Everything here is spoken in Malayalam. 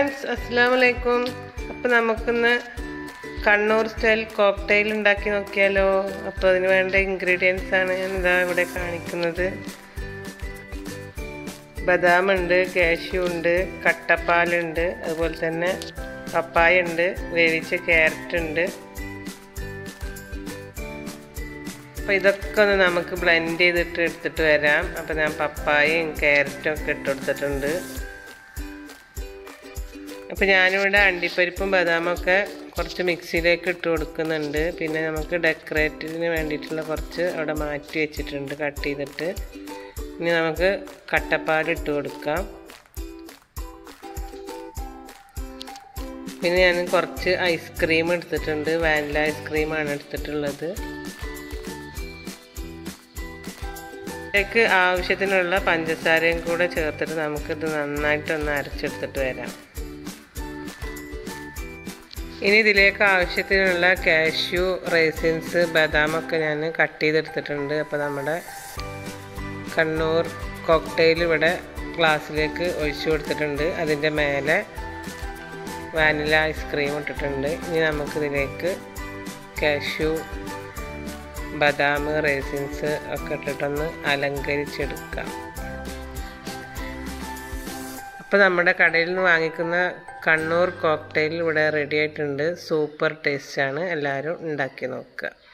ഫ്രണ്ട്സ് അസ്സാം വലൈക്കും അപ്പോൾ നമുക്കിന്ന് കണ്ണൂർ സ്റ്റൈൽ കോക്ടെയിൽ ഉണ്ടാക്കി നോക്കിയാലോ അപ്പോൾ അതിന് വേണ്ട ഇൻഗ്രീഡിയൻസ് ആണ് ഞാൻ ഇതാ ഇവിടെ കാണിക്കുന്നത് ബദാം ഉണ്ട് കാഷ്യൂ ഉണ്ട് കട്ടപ്പാലുണ്ട് അതുപോലെ തന്നെ പപ്പായ ഉണ്ട് വേവിച്ച ക്യാരറ്റ് ഉണ്ട് അപ്പോൾ ഇതൊക്കെ ഒന്ന് നമുക്ക് ബ്ലെൻഡ് ചെയ്തിട്ട് എടുത്തിട്ട് വരാം അപ്പോൾ ഞാൻ പപ്പായയും ക്യാരറ്റും ഒക്കെ ഇട്ട് കൊടുത്തിട്ടുണ്ട് അപ്പോൾ ഞാനിവിടെ അണ്ടിപ്പരിപ്പും ബദാമൊക്കെ കുറച്ച് മിക്സിയിലേക്ക് ഇട്ട് കൊടുക്കുന്നുണ്ട് പിന്നെ നമുക്ക് ഡെക്കറേറ്റീവിന് വേണ്ടിയിട്ടുള്ള കുറച്ച് അവിടെ മാറ്റി വെച്ചിട്ടുണ്ട് കട്ട് ചെയ്തിട്ട് ഇനി നമുക്ക് കട്ടപ്പാൽ ഇട്ട് കൊടുക്കാം പിന്നെ ഞാൻ കുറച്ച് ഐസ്ക്രീം എടുത്തിട്ടുണ്ട് വാനില ഐസ്ക്രീമാണ് എടുത്തിട്ടുള്ളത് ഇതിലേക്ക് ആവശ്യത്തിനുള്ള പഞ്ചസാരയും കൂടെ ചേർത്തിട്ട് നമുക്കിത് നന്നായിട്ടൊന്ന് അരച്ചെടുത്തിട്ട് വരാം ഇനി ഇതിലേക്ക് ആവശ്യത്തിനുള്ള കാഷ്യൂ റേസിൻസ് ബദാമൊക്കെ ഞാൻ കട്ട് ചെയ്തെടുത്തിട്ടുണ്ട് അപ്പോൾ നമ്മുടെ കണ്ണൂർ കോക്ടെയിൽ ഇവിടെ ഗ്ലാസ്സിലേക്ക് ഒഴിച്ചു കൊടുത്തിട്ടുണ്ട് അതിൻ്റെ മേലെ വാനില ഐസ്ക്രീം ഇട്ടിട്ടുണ്ട് ഇനി നമുക്കിതിലേക്ക് കാഷ്യൂ ബദാം റേസിൻസ് ഒക്കെ ഇട്ടിട്ടൊന്ന് അലങ്കരിച്ചെടുക്കാം അപ്പോൾ നമ്മുടെ കടയിൽ നിന്ന് വാങ്ങിക്കുന്ന കണ്ണൂർ കോക്ടെയിൽ ഇവിടെ റെഡി ആയിട്ടുണ്ട് സൂപ്പർ ടേസ്റ്റാണ് എല്ലാവരും ഉണ്ടാക്കി നോക്കുക